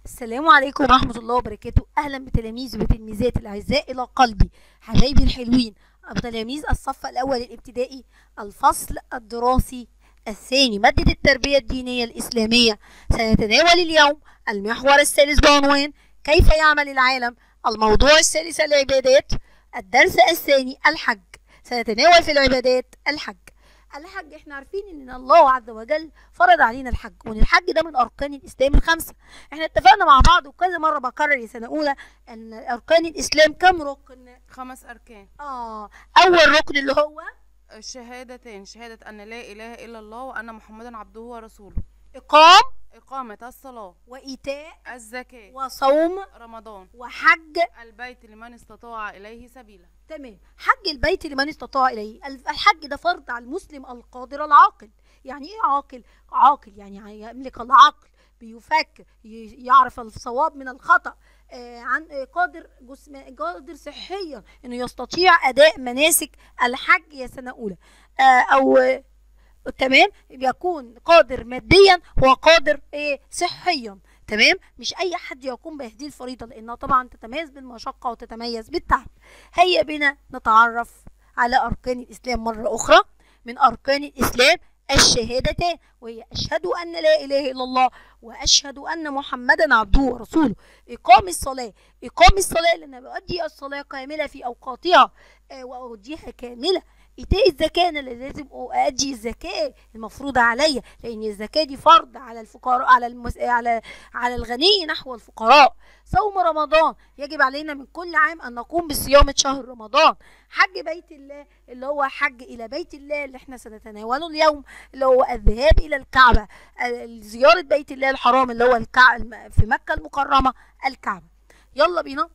السلام عليكم ورحمة الله وبركاته أهلا بتلاميذ وتلميذات الأعزاء إلى قلبي حبايبي الحلوين تلاميذ الصف الأول الابتدائي الفصل الدراسي الثاني مادة التربية الدينية الإسلامية سنتناول اليوم المحور الثالث بعنوان كيف يعمل العالم الموضوع الثالث العبادات الدرس الثاني الحج سنتناول في العبادات الحج الحج احنا عارفين ان الله عز وجل فرض علينا الحج وان الحج ده من اركان الاسلام الخمسه احنا اتفقنا مع بعض وكذا مره بكرر يا سنه اولى ان اركان الاسلام كم ركن خمس أركان اه اول ركن اللي هو الشهادتين شهادة أن لا إله إلا الله وأن محمدا عبده ورسوله اقام إقامة الصلاة وايتاء الزكاة وصوم رمضان وحج البيت لمن استطاع إليه سبيلا تمام حج البيت لمن استطاع اليه الحج ده فرض على المسلم القادر العاقل يعني ايه عاقل عاقل يعني يملك العقل بيفكر ي- يعرف الصواب من الخطأ آه عن آه، قادر جسم قادر صحيا انه يستطيع اداء مناسك الحج يا سنه اولى آه او آه، تمام يكون قادر ماديا وقادر ايه صحيا تمام مش اي حد يقوم بهذه الفريضه لانها طبعا تتميز بالمشقه وتتميز بالتعب هيا بنا نتعرف على اركان الاسلام مره اخرى من اركان الاسلام الشهادتان وهي اشهد ان لا اله الا الله واشهد ان محمدا عبده ورسوله اقام الصلاه اقام الصلاه لان بؤدي الصلاه كامله في اوقاتها آه، واؤديها كامله ايتاء الزكاه انا لازم اؤدي الزكاه المفروضه عليا لان الزكاه دي فرض على الفقراء على المس... على على الغني نحو الفقراء صوم رمضان يجب علينا من كل عام ان نقوم بصيام شهر رمضان حج بيت الله اللي هو حج الى بيت الله اللي احنا سنتناوله اليوم اللي هو الذهاب الى الكعبه ال- زياره بيت الله الحرام اللي هو الكعبه في مكه المكرمه الكعبه يلا بينا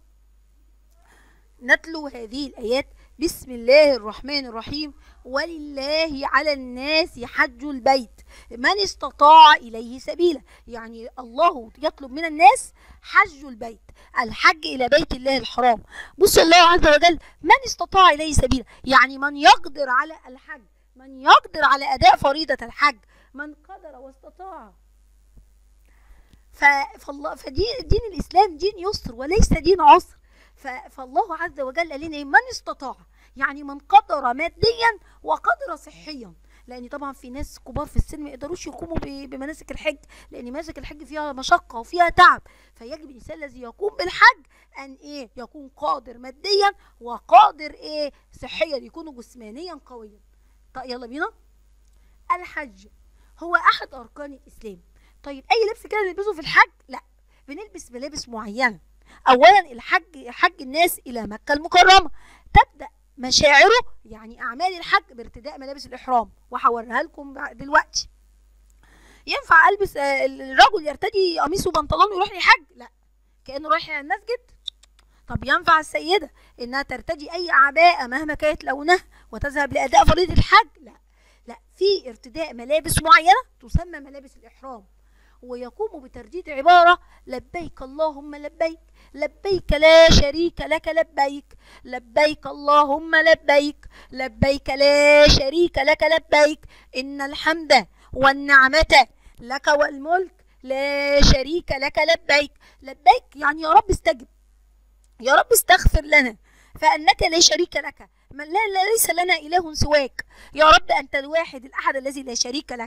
نتلو هذه الآيات بسم الله الرحمن الرحيم ولله على الناس حج البيت من استطاع إليه سبيلا يعني الله يطلب من الناس حج البيت الحج إلى بيت الله الحرام بص الله عز وجل من استطاع إليه سبيلا يعني من يقدر على الحج من يقدر على أداء فريضة الحج من قدر واستطاع ف- فالله فدين دين الإسلام دين يسر وليس دين عسر ف- فالله عز وجل قال لنا إيه؟ من استطاع يعني من قدر ماديا وقدر صحيا لان طبعا في ناس كبار في السن ما يقدروش يقوموا ب- بمناسك الحج لان مناسك الحج فيها مشقه وفيها تعب فيجب الانسان الذي يقوم بالحج ان ايه يكون قادر ماديا وقادر ايه صحيا يكون جسمانيا قويا طيب يلا بينا الحج هو احد اركان الاسلام طيب اي لبس كده نلبسه في الحج لا بنلبس ملابس معينه اولا الحج حج الناس الى مكه المكرمه تبدا مشاعره يعني اعمال الحج بارتداء ملابس الاحرام وهوريها لكم بع- دلوقتي ينفع البس آه، الرجل يرتدي قميص وبنطلون ويروح يحج لا كانه رايح المسجد طب ينفع السيده انها ترتدي اي عباءه مهما كانت لونها وتذهب لاداء فريضه الحج لا لا في ارتداء ملابس معينه تسمى ملابس الاحرام ويقوم بترديد عباره لبيك اللهم لبيك لبيك لا شريك لك لبيك لبيك اللهم لبيك لبيك لا شريك لك لبيك إن الحمد والنعمة لك والملك لا شريك لك لبيك لبيك يعني يا رب استجب يا رب استغفر لنا فأنك لا شريك لك من لا, لا ليس لنا إله سواك يا رب أنت الواحد الأحد الذي لا شريك لك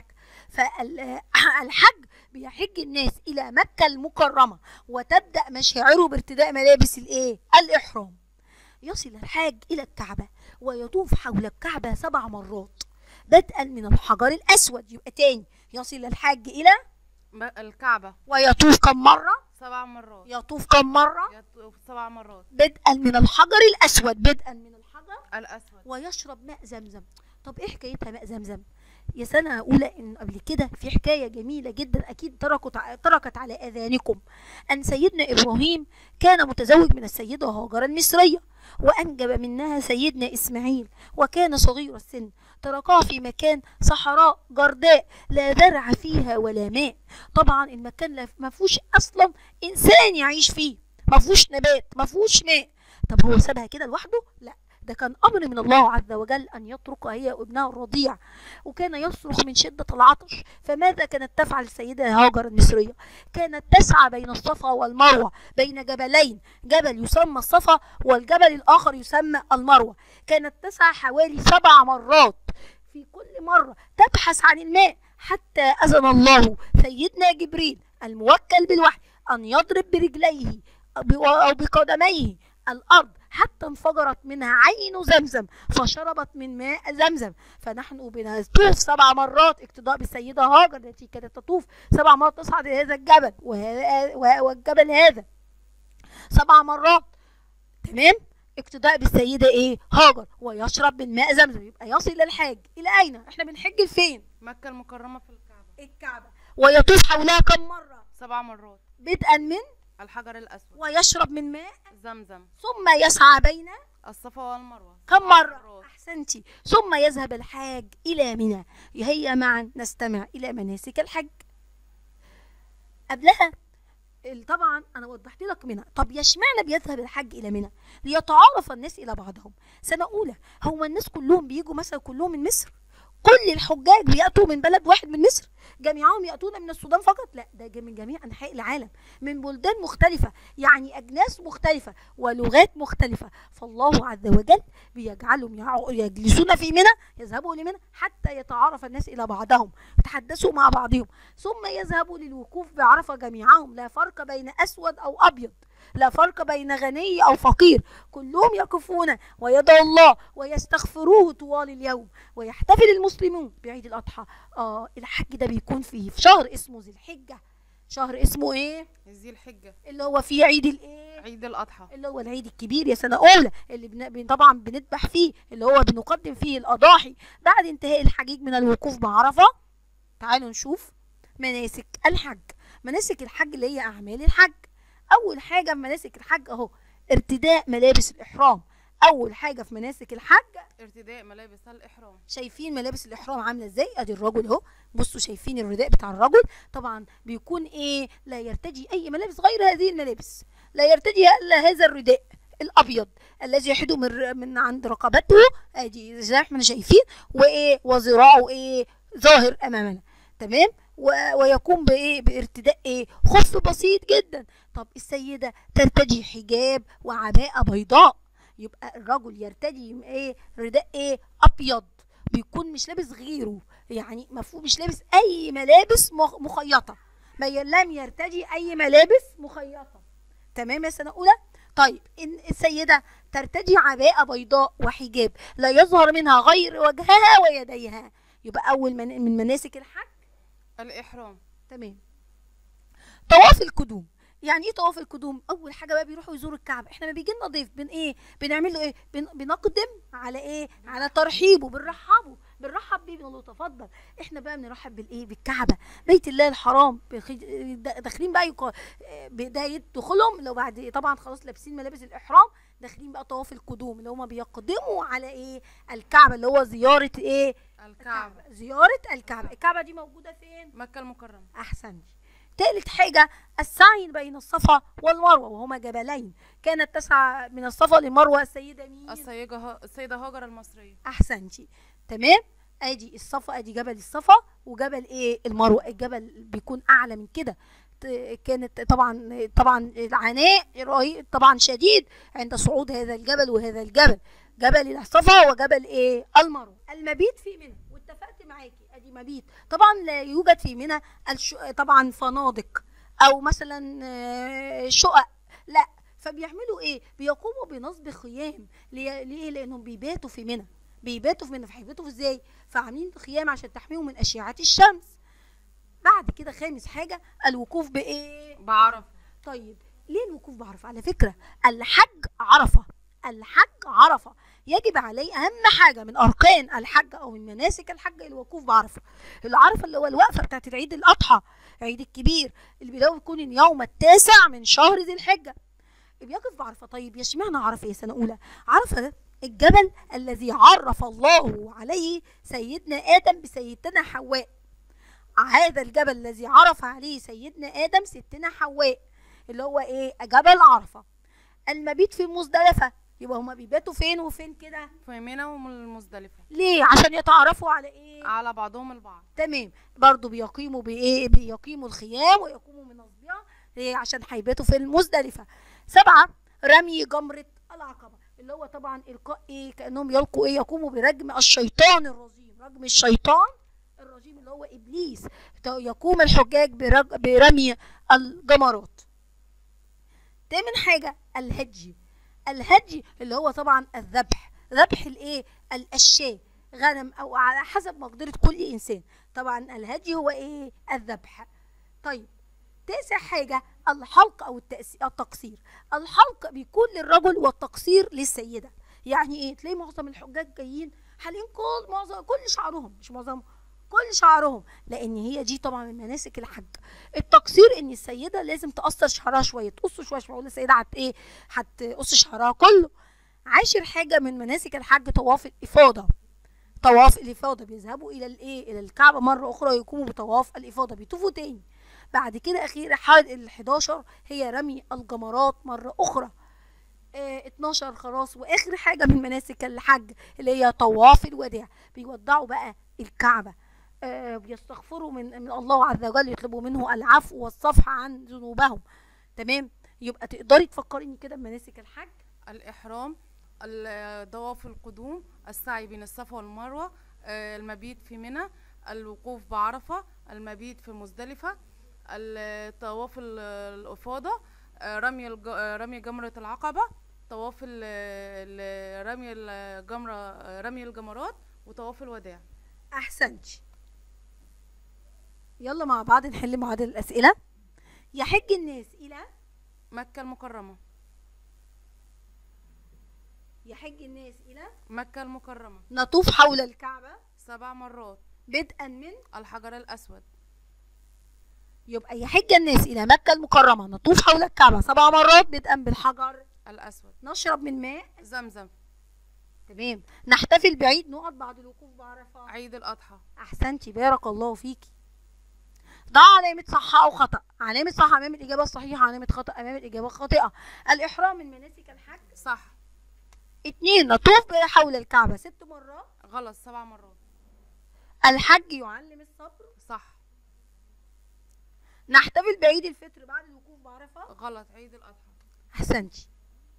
فالحج بيحج الناس إلى مكة المكرمة وتبدأ مشاعره بارتداء ملابس الإيه؟ الإحرام يصل الحاج إلى الكعبة ويطوف حول الكعبة سبع مرات بدءا من الحجر الأسود يبقى تاني يصل الحاج إلى ب- الكعبة ويطوف كم مرة؟ سبع مرات يطوف كم مرة؟ يطوف سبع مرات بدءا من الحجر الأسود بدءا من الحجر الأسود ويشرب ماء زمزم طب ايه حكايتها ماء زمزم يا سنة أولى إن قبل كده في حكاية جميلة جدا أكيد تركت تركت على آذانكم أن سيدنا إبراهيم كان متزوج من السيدة هاجر المصرية وأنجب منها سيدنا إسماعيل وكان صغير السن تركها في مكان صحراء جرداء لا زرع فيها ولا ماء طبعا المكان لا- ما فيهوش أصلا إنسان يعيش فيه ما فيهوش نبات ما فيهوش ماء طب هو سابها كده لوحده لا ده كان امر من الله عز وجل ان يتركها هي وابنها الرضيع وكان يصرخ من شده العطش فماذا كانت تفعل السيده هاجر المصريه كانت تسعى بين الصفا والمروه بين جبلين جبل يسمى الصفا والجبل الاخر يسمى المروه كانت تسعى حوالي سبع مرات في كل مره تبحث عن الماء حتى اذن الله سيدنا جبريل الموكل بالوحي ان يضرب برجليه أو بقدميه الأرض حتى انفجرت منها عين زمزم فشربت من ماء زمزم فنحن بنطوف سبع مرات اقتداء بالسيدة هاجر التي كانت تطوف سبع مرات تصعد إلى هذا الجبل وهذا والجبل هذا سبع مرات تمام اقتداء بالسيدة ايه هاجر ويشرب من ماء زمزم يبقى يصل الحاج إلى أين احنا بنحج لفين مكة المكرمة في الكعبة الكعبة ويطوف حولها كم مرة سبع مرات بدءا من الحجر الأسود ويشرب من ماء زمزم ثم يسعى بين الصفا والمروة كم سبع مرة مرات. أحسنتي ثم يذهب الحاج إلى منى هيا معا نستمع إلى مناسك الحج قبلها ال- طبعا انا وضحت لك منى طب يا اشمعنى بيذهب الحج الى منى ليتعارف الناس الى بعضهم سنه اولى هو الناس كلهم بيجوا مثلا كلهم من مصر كل الحجاج بياتوا من بلد واحد من مصر جميعهم ياتون من السودان فقط لا ده جا- من جميع انحاء العالم من بلدان مختلفه يعني اجناس مختلفه ولغات مختلفه فالله عز وجل بيجعلهم يع- يجلسون في منى يذهبوا لمنى حتى يتعارف الناس الى بعضهم يتحدثوا مع بعضهم ثم يذهبوا للوقوف بعرفه جميعهم لا فرق بين اسود او ابيض لا فرق بين غني او فقير كلهم يقفون ويدعوا الله ويستغفروه طوال اليوم ويحتفل المسلمون بعيد الاضحى اه الحج ده بيكون فيه في شهر اسمه ذي الحجه شهر اسمه ايه ذي الحجة اللي هو فيه عيد الايه عيد الأضحى اللي هو العيد الكبير يا سنة أولى اللي بن... بن... طبعا بنذبح فيه اللي هو بنقدم فيه الأضاحي بعد انتهاء الحجيج من الوقوف بعرفة تعالوا نشوف مناسك الحج مناسك الحج اللي هي أعمال الحج أول حاجة في مناسك الحج أهو ارتداء ملابس الإحرام أول حاجة في مناسك الحج ارتداء ملابس الإحرام شايفين ملابس الاحرام عامله ازاي ادي الرجل اهو بصوا شايفين الرداء بتاع الرجل طبعا بيكون ايه لا يرتدي اي ملابس غير هذه الملابس لا يرتدي الا هذا الرداء الابيض الذي يحد من ر- من عند رقبته ادي زي ما احنا شايفين وايه وذراعه ايه ظاهر امامنا تمام و- ويقوم بايه بارتداء ايه خف بسيط جدا طب السيده ترتدي حجاب وعباءه بيضاء يبقى الرجل يرتدي ايه رداء ايه ابيض بيكون مش لابس غيره يعني مفهوم مش لابس اي ملابس مخ- مخيطه ما ي- لم يرتدي اي ملابس مخيطه تمام يا سنه اولى طيب ان السيده ترتدي عباءه بيضاء وحجاب لا يظهر منها غير وجهها ويديها يبقى اول من, من مناسك الحج الإحرام تمام طواف القدوم يعني ايه طواف القدوم اول حاجه بقى بيروحوا يزوروا الكعبه احنا ما بيجي لنا ضيف بن ايه بنعمل له ايه بن بنقدم على ايه على ترحيبه بنرحبه بنرحب بيه بنقول له تفضل احنا بقى بنرحب بالايه بالكعبه بيت الله الحرام بخ- د- داخلين بقى يقا- بدايه دخولهم لو بعد طبعا خلاص لابسين ملابس الاحرام داخلين بقى طواف القدوم اللي هم بيقدموا على ايه الكعبه اللي هو زياره ايه الكعبة زياره الكعبه الكعبه دي موجوده فين مكة المكرمة أحسن تالت حاجة السعي بين الصفا والمروة وهما جبلين كانت تسعى من الصفا للمروة السيدة مين السيدة ها- السيدة هاجر المصرية أحسنتي تمام ادي الصفا ادي جبل الصفا وجبل ايه المروه الجبل بيكون اعلى من كده ت- كانت طبعا طبعا العناء رهيب طبعا شديد عند صعود هذا الجبل وهذا الجبل جبل الصفا وجبل ايه المروه المبيت في منى واتفقت معاكي ادي مبيت طبعا لا يوجد في منى الش... طبعا فنادق او مثلا آه، شقق لا فبيعملوا ايه بيقوموا بنصب خيام ليه ليه؟ لانهم بيباتوا في منى بيباتوا في منى فهيباتوا ازاي فعاملين خيام عشان تحميهم من اشعه الشمس بعد كده خامس حاجه الوقوف بايه بعرفة طيب ليه الوقوف بعرفه على فكره الحج عرفه الحج عرفه يجب عليه اهم حاجه من اركان الحج او من مناسك الحج الوقوف بعرفه العرفه اللي هو الوقفه بتاعت العيد الاضحى العيد الكبير اللي بيلاقوا بيكون اليوم التاسع من شهر ذي الحجه بيقف بعرفه طيب يا اشمعنى عرفه يا سنه اولى عرفه ده الجبل الذي عرف الله عليه سيدنا ادم بسيدتنا حواء هذا الجبل الذي عرف عليه سيدنا ادم ستنا حواء اللي هو ايه جبل عرفه المبيت في مزدلفه يبقى هما بيباتوا فين وفين كده في منى والمزدلفة ليه عشان يتعرفوا على ايه على بعضهم البعض تمام برضو بيقيموا بايه بيقيموا الخيام ويقوموا من اصبعها ليه عشان هيباتوا في المزدلفه سبعه رمي جمره العقبه اللي هو طبعا القاء ايه كانهم يلقوا ايه يقوموا برجم الشيطان الرجيم رجم الشيطان الرجيم اللي هو ابليس ت- يقوم الحجاج برج... برمي الجمرات تامن حاجه الهجي الهجي اللي هو طبعا الذبح ذبح الايه الاشياء غنم او على حسب مقدره كل انسان طبعا الهدي هو ايه الذبح طيب تاسع حاجة الحلق أو التأس- التقصير الحلق بيكون للرجل والتقصير للسيدة يعني إيه تلاقي معظم الحجاج جايين حالين كل معظم كل شعرهم مش معظمهم كل شعرهم لأن هي دي طبعا من مناسك الحج التقصير إن السيدة لازم تقصر شعرها شوية تقص شوية مش معقول السيدة هت إيه هتقص شعرها كله عاشر حاجة من مناسك الحج طواف الإفاضة طواف الإفاضة بيذهبوا إلى الإيه إلى الكعبة مرة أخرى يقوموا بطواف الإفاضة بيطوفوا تاني بعد كده أخيرا حال ال 11 هي رمي الجمرات مرة أخرى آه 12 خلاص وآخر حاجة من مناسك الحج اللي هي طواف الوداع بيودعوا بقى الكعبة آه بيستغفروا من من الله عز وجل يطلبوا منه العفو والصفح عن ذنوبهم تمام يبقى تقدري تفكريني كده بمناسك الحج الإحرام ال- طواف القدوم السعي بين الصفا والمروة آه، المبيت في منى الوقوف بعرفة المبيت في مزدلفة ال- طواف ال- الإفاضة آه، رمي الج- آه، رمي جمرة العقبة طواف ال- ال- رمي الجمرة آه، رمي الجمرات وطواف الوداع احسنتي يلا مع بعض نحل معادل الاسئله يحج الناس الى مكة المكرمة يحج الناس الى مكة المكرمة نطوف حول الكعبه سبع مرات بدءا من الحجر الأسود يبقى يحج الناس الى مكه المكرمه نطوف حول الكعبه سبع مرات بدءا بالحجر الأسود نشرب من ماء زمزم تمام نحتفل بعيد نقط بعد الوقوف بعرفه عيد الأضحى احسنتي بارك الله فيكي ضع علامة صح أو خطأ علامة صح أمام الإجابة الصحيحة علامة خطأ أمام الإجابة الخاطئة الإحرام من مناسك الحج صح اتنين نطوف حول الكعبة ست مرات غلط سبع مرات الحج يعلم الصبر صح نحتفل بعيد الفطر بعد الوقوف بعرفة غلط عيد الأضحى أحسنتي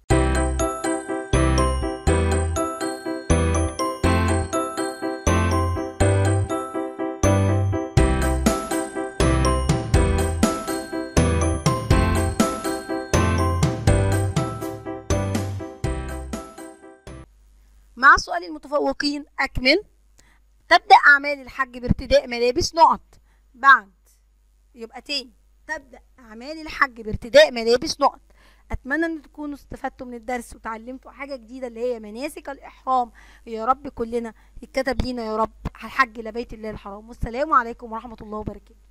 مع سؤال المتفوقين أكمل تبدأ أعمال الحج بارتداء ملابس نقط بعد يبقى تاني تبدأ أعمال الحج بارتداء ملابس نقط أتمنى أن تكونوا استفدتوا من الدرس وتعلمتوا حاجة جديدة اللي هي مناسك الإحرام يا رب كلنا يتكتب لينا يا رب على الحج لبيت الله الحرام والسلام عليكم ورحمة الله وبركاته